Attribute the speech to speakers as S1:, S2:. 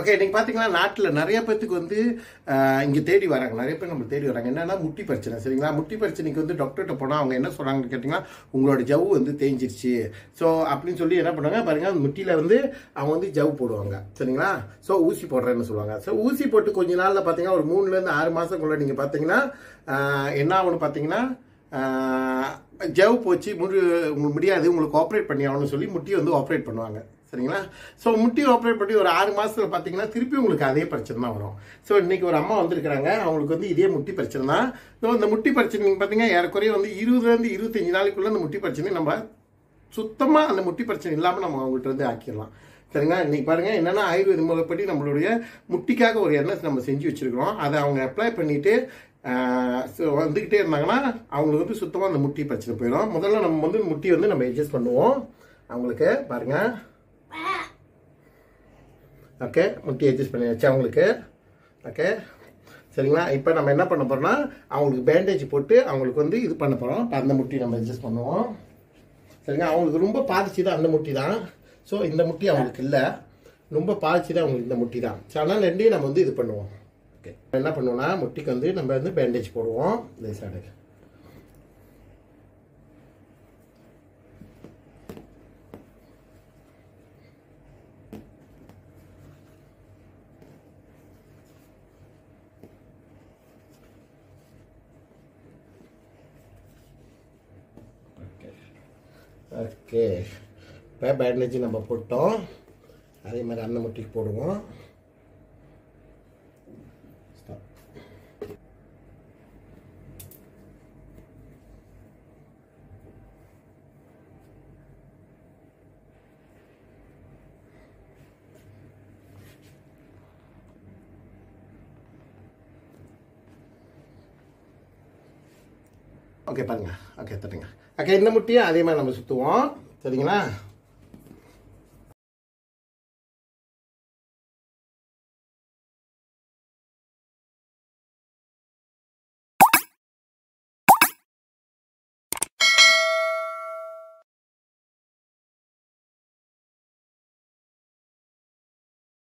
S1: Okay இன்னைக்கு பார்த்தீங்கன்னா நாட்டில் நிறைய பேத்துக்கு வந்து ஆஹ், இங்க தேடி வராங்க நிறைய பேர் நம்ம தேடி வராங்க என்னன்னா முட்டி பிரச்சனை சரிங்களா முட்டி பிரச்சனைக்கு வந்து டாக்டர்கிட்ட போனால் அவங்க என்ன சொல்றாங்கன்னு கேட்டிங்கன்னா உங்களோட ஜவ்வு வந்து தேஞ்சிருச்சு ஸோ அப்படின்னு சொல்லி என்ன பண்ணுவாங்க பாருங்க அந்த முட்டியில வந்து அவங்க வந்து ஜவ்வு போடுவாங்க சரிங்களா ஸோ ஊசி போடுறேன்னு சொல்லுவாங்க ஸோ ஊசி போட்டு கொஞ்ச நாள்ல பார்த்தீங்கன்னா ஒரு மூணுலேருந்து ஆறு மாசத்துக்குள்ள நீங்க பார்த்தீங்கன்னா ஆஹ், என்ன ஆகும்னு பார்த்தீங்கன்னா ஆஹ், ஜவ் போச்சு முடி உங்களுக்கு முடியாது உங்களுக்கு ஆப்ரேட் பண்ணி ஆகணும்னு சொல்லி முட்டியை வந்து ஆப்ரேட் பண்ணுவாங்க சரிங்களா ஸோ முட்டி ஆப்ரேட் பண்ணி ஒரு ஆறு மாசத்துல பார்த்தீங்கன்னா திருப்பி உங்களுக்கு அதே பிரச்சனை தான் வரும் ஸோ இன்னைக்கு ஒரு அம்மா வந்திருக்கிறாங்க அவங்களுக்கு வந்து இதே முட்டி பிரச்சனை தான் ஸோ இந்த முட்டி பிரச்சனை நீங்க பார்த்தீங்கன்னா ஏறக்குறைய வந்து இருபதுலேருந்து இருபத்தஞ்சு நாளைக்குள்ள இந்த முட்டி பிரச்சனை நம்ம சுத்தமா அந்த முட்டி பிரச்சனை இல்லாம நம்ம அவங்கள்ட்ட இருந்து ஆக்கிடலாம் சரிங்களா இன்னைக்கு பாருங்க என்னன்னா ஆயுர்வேத முறைப்படி நம்மளுடைய முட்டிக்காக ஒரு எண்ணெய் நம்ம செஞ்சு வச்சிருக்கிறோம் அதை அவங்க அப்ளை பண்ணிட்டு ஆஹ், so வந்துகிட்டே இருந்தாங்கன்னா அவங்களுக்கு வந்து சுத்தமா அந்த முட்டி பிரச்சனை போயிடும் முதல்ல நம்ம வந்து முட்டி வந்து நம்ம அட்ஜஸ்ட் பண்ணுவோம் அவங்களுக்கு பாருங்க ஓகே முட்டி அட்ஜஸ்ட் பண்ணியாச்சு அவங்களுக்கு ஓகே சரிங்களா இப்போ நம்ம என்ன பண்ண போறோம்னா அவங்களுக்கு பேண்டேஜ் போட்டு அவங்களுக்கு வந்து இது பண்ண போறோம் இப்ப அந்த முட்டி நம்ம அட்ஜஸ்ட் பண்ணுவோம் சரிங்களா அவங்களுக்கு ரொம்ப பாதிச்சுது அந்த முட்டி தான் ஸோ இந்த முட்டி அவங்களுக்கு இல்லை ரொம்ப பாதிச்சுது அவங்களுக்கு இந்த முட்டி தான் ஸோ அதனால் ரெண்டையும் நம்ம வந்து இது பண்ணுவோம் ஓகே என்ன பண்ணுவோம்னா முட்டிக்கு வந்து நம்ம வந்து பேண்டேஜ் போடுவோம் இந்த சைடு ஓகே ஓகே இப்போ பேண்டேஜ் நம்ம போட்டோம் அதே மாதிரி அன்ன முட்டிக்கு போடுவோம் Stop. ஓகே பாருங்க ஓகே தட்டுங்க ஓகே இந்த முட்டியும் அதே மாதிரி நம்ம சுற்றுவோம் சரிங்களா